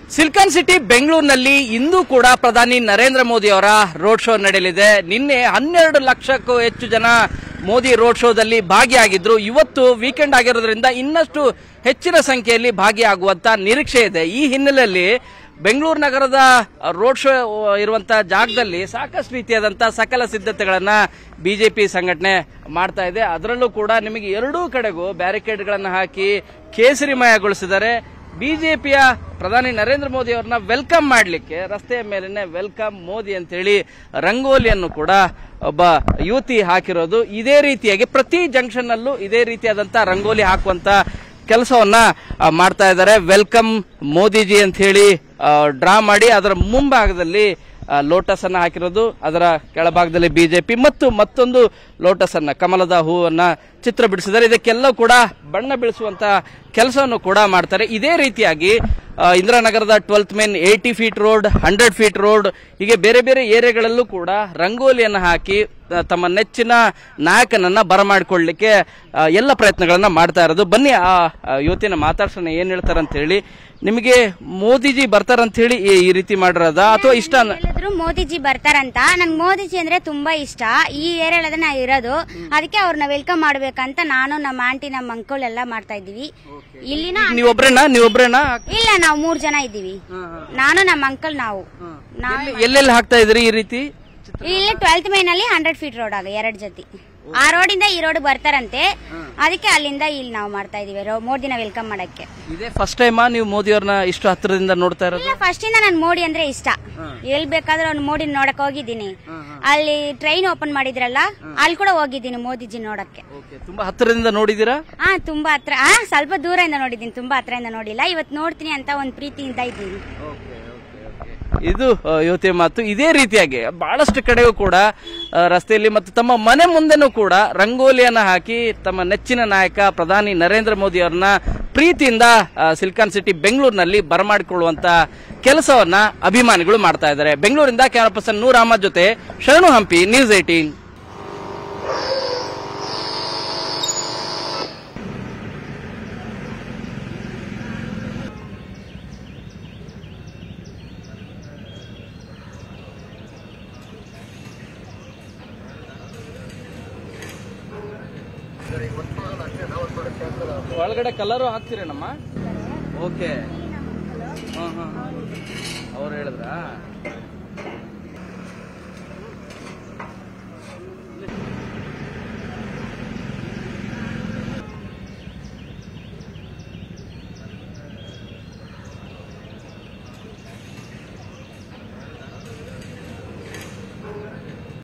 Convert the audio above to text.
silicon city ಬೆಂಗಳೂರಿನಲ್ಲಿ ಇಂದು ಕೂಡ ಪ್ರಧಾನಿ ನರೇಂದ್ರ ಮೋದಿ ಅವರ ರೋಡ್ ಶೋ ನಡೆಯಲಿದೆ ನಿನ್ನೆ ಹನ್ನೆರಡು ಲಕ್ಷಕ್ಕೂ ಹೆಚ್ಚು ಜನ ಮೋದಿ ರೋಡ್ ಶೋದಲ್ಲಿ ಭಾಗಿಯಾಗಿದ್ರು ಇವತ್ತು ವೀಕೆಂಡ್ ಆಗಿರೋದ್ರಿಂದ ಇನ್ನಷ್ಟು ಹೆಚ್ಚಿನ ಸಂಖ್ಯೆಯಲ್ಲಿ ಭಾಗಿಯಾಗುವಂತ ನಿರೀಕ್ಷೆ ಇದೆ ಈ ಹಿನ್ನೆಲೆಯಲ್ಲಿ ಬೆಂಗಳೂರು ನಗರದ ರೋಡ್ ಶೋ ಇರುವಂತ ಜಾಗದಲ್ಲಿ ಸಾಕಷ್ಟು ರೀತಿಯಾದಂತಹ ಸಕಲ ಸಿದ್ಧತೆಗಳನ್ನ ಬಿಜೆಪಿ ಸಂಘಟನೆ ಮಾಡ್ತಾ ಇದೆ ಅದರಲ್ಲೂ ಕೂಡ ನಿಮಗೆ ಎರಡೂ ಕಡೆಗೂ ಬ್ಯಾರಿಕೇಡ್ಗಳನ್ನು ಹಾಕಿ ಕೇಸರಿಮಯಗೊಳಿಸಿದ್ದಾರೆ ಬಿಜೆಪಿಯ ಪ್ರಧಾನಿ ನರೇಂದ್ರ ಮೋದಿ ಅವರನ್ನ ವೆಲ್ಕಮ್ ಮಾಡಲಿಕ್ಕೆ ರಸ್ತೆಯ ಮೇಲೇನೆ ವೆಲ್ಕಮ್ ಮೋದಿ ಅಂತೇಳಿ ರಂಗೋಲಿಯನ್ನು ಕೂಡ ಒಬ್ಬ ಯುವತಿ ಹಾಕಿರೋದು ಇದೇ ರೀತಿಯಾಗಿ ಪ್ರತಿ ಜಂಕ್ಷನ್ ನಲ್ಲೂ ಇದೇ ರೀತಿಯಾದಂತಹ ರಂಗೋಲಿ ಹಾಕುವಂತ ಕೆಲಸವನ್ನ ಆ, ಮಾಡ್ತಾ ಇದ್ದಾರೆ ವೆಲ್ಕಮ್ ಮೋದಿಜಿ ಅಂತ ಹೇಳಿ ಡ್ರಾ ಮಾಡಿ ಅದರ ಮುಂಭಾಗದಲ್ಲಿ ಆ, ಲೋಟಸ್ ಅನ್ನ ಹಾಕಿರೋದು ಅದರ ಕೆಳಭಾಗದಲ್ಲಿ ಬಿಜೆಪಿ ಮತ್ತು ಮತ್ತೊಂದು ಲೋಟಸ್ ಅನ್ನ ಕಮಲದ ಹೂವನ್ನ ಚಿತ್ರ ಬಿಡಿಸಿದ್ದಾರೆ ಇದಕ್ಕೆಲ್ಲ ಕೂಡ ಬಣ್ಣ ಬೀಳಿಸುವಂತ ಕೆಲಸವನ್ನು ಕೂಡ ಮಾಡ್ತಾರೆ ಇದೇ ರೀತಿಯಾಗಿ ಆ, ಇಂದಿರಾನಗರದ twelfth main eighty feet road hundred feet road ಹೀಗೆ ಬೇರೆ ಬೇರೆ ಏರಿಯಾಗಳಲ್ಲೂ ಕೂಡ ರಂಗೋಲಿಯನ್ನು ಹಾಕಿ ಆ, ತಮ್ಮ ನೆಚ್ಚಿನ ನಾಯಕನನ್ನ ಬರಮಾಡಿಕೊಳ್ಳಿಕ್ಕೆ ಆ, ಎಲ್ಲ ಪ್ರಯತ್ನಗಳನ್ನ ಮಾಡ್ತಾ ಇರೋದು ಬನ್ನಿ ಆ ಆ ಯುವತಿನ ಮಾತಾಡ್ಸೋಣ ಏನ್ ಹೇಳ್ತಾರೆ ಅಂತ ಹೇಳಿ ನಿಮಗೆ ಮೋದಿಜಿ ಬರ್ತಾರಂತ ಹೇಳಿ ಈ- ಈ ರೀತಿ ಮಾಡಿರೋದ ಅಥವಾ ಇಷ್ಟ ಹೇಳಿದ್ರು ಮೋದಿಜಿ ಬರ್ತಾರಂತ ನನ್ ಮೋದಿಜಿ ಅಂದ್ರೆ ತುಂಬಾ ಇಷ್ಟ ಈ ಏರಿಯಾದ ನಾ ಇರೋದು ಅದಕ್ಕೆ ಅವ್ರನ್ನ ವೆಲ್ಕಮ್ ಮಾಡ್ಬೇಕಂತ ನಾನು ನಮ್ಮ ಆಂಟಿ ನಮ್ಮ ಅಂಕಲ್ ಎಲ್ಲ ಮಾಡ್ತಾ ಇದ್ದೀವಿ ಇಲ್ಲಿನ ನೀವೊಬ್ರೇನಾ ನೀವೊಬ್ರೇನಾ ಇಲ್ಲ ನಾವು ಮೂರ್ ಜನ ಇದ್ದೀವಿ ನಾನು ನಮ್ಮ ಅಂಕಲ್ ನಾವು ನಾವು ಎಲ್ಲಿ- ಎಲ್ಲೆಲ್ಲಿ ಹಾಕ್ತಾ ಇದ್ರಿ ಈ ರೀತಿ ಇಲ್ಲಿ ಟ್ವೆಲ್ತ್ ಮೈನ್ ಅಲ್ಲಿ ಹಂಡ್ರೆಡ್ ಫೀಟ್ ರೋಡ್ ಆಗ ಎರಡ್ ಜೊತೆ ಆ ರೋಡಿಂದ ಈ ರೋಡ್ ಬರ್ತಾರಂತೆ ಅದಕ್ಕೆ ಅಲ್ಲಿಂದ ಇಲ್ಲಿ ನಾವು ಮಾಡ್ತಾ ಇದೀವಿ ರೋ- ಮೋದಿನ ವೆಲ್ಕಮ್ ಮಾಡಕ್ಕೆ ಇದೇ ಫಸ್ಟ್ ಟೈಮಾ ನೀವು ಮೋದಿ ಅವ್ರನ್ನ ಇಷ್ಟು ಹತ್ತಿರದಿಂದ ನೋಡ್ತಾ ಇರೋದು ಇಲ್ಲ ಫಸ್ಟ್ ಇಂದ ನನ್ ಮೋಡಿ ಅಂದ್ರೆ ಇಷ್ಟ ಎಲ್ ಬೇಕಾದ್ರೂ ಅವ್ನು ಮೋಡಿ ನೋಡಕ್ ಹೋಗಿದ್ದೀನಿ ಅಲ್ಲಿ ಟ್ರೈನ್ ಓಪನ್ ಮಾಡಿದ್ರಲ್ಲ ಅಲ್ಲಿ ಕೂಡ ಹೋಗಿದ್ದೀನಿ ಮೋದಿಜಿ ನೋಡಕ್ಕೆ Okay, ತುಂಬಾ ಹತ್ತಿರದಿಂದ ನೋಡಿದೀರಾ ಹಾ ತುಂಬಾ ಹತ್ರ ಆ ಸ್ವಲ್ಪ ದೂರದಿಂದ ನೋಡಿದ್ದೀನಿ ತುಂಬಾ ಹತ್ರದಿಂದ ನೋಡಿಲ್ಲ ಇವತ್ತು ನೋಡ್ತೀನಿ ಅಂತ ಒಂದ್ ಪ್ರೀತಿಯಿಂದ ಇದ್ದೀನಿ ಇದು ಆ, ಯುವತಿಯ ಮಾತು ಇದೇ ರೀತಿಯಾಗಿ ಬಹಳಷ್ಟು ಕಡೆಗೂ ಕೂಡ ಆ, ರಸ್ತೆಯಲ್ಲಿ ಮತ್ತು ತಮ್ಮ ಮನೆ ಮುಂದೆನೂ ಕೂಡ ರಂಗೋಲಿಯನ್ನ ಹಾಕಿ ತಮ್ಮ ನೆಚ್ಚಿನ ನಾಯಕ ಪ್ರಧಾನಿ ನರೇಂದ್ರ ಮೋದಿ ಅವರನ್ನ ಪ್ರೀತಿಯಿಂದ ಆ, ಸಿಲ್ಕಾನ್ ಸಿಟಿ ಬೆಂಗಳೂರಿನಲ್ಲಿ ಬರಮಾಡಿಕೊಳ್ಳುವಂತ ಕೆಲಸವನ್ನ ಅಭಿಮಾನಿಗಳು ಮಾಡ್ತಾ ಇದ್ದಾರೆ ಬೆಂಗಳೂರಿಂದ ಕ್ಯಾಮರಾ ಪರ್ಸನ್ ನೂರ್ ಅಹಮದ್ ಜೊತೆ ಶರಣು ಹಂಪಿ ನ್ಯೂಸ್ ಏಟೀನ್ ಒಳಗಡೆ ಕಲರು ಹಾಕ್ತೀರೇನಮ್ಮ ಓಕೆ ಅವ್ರು ಹೇಳಿದ್ರಾ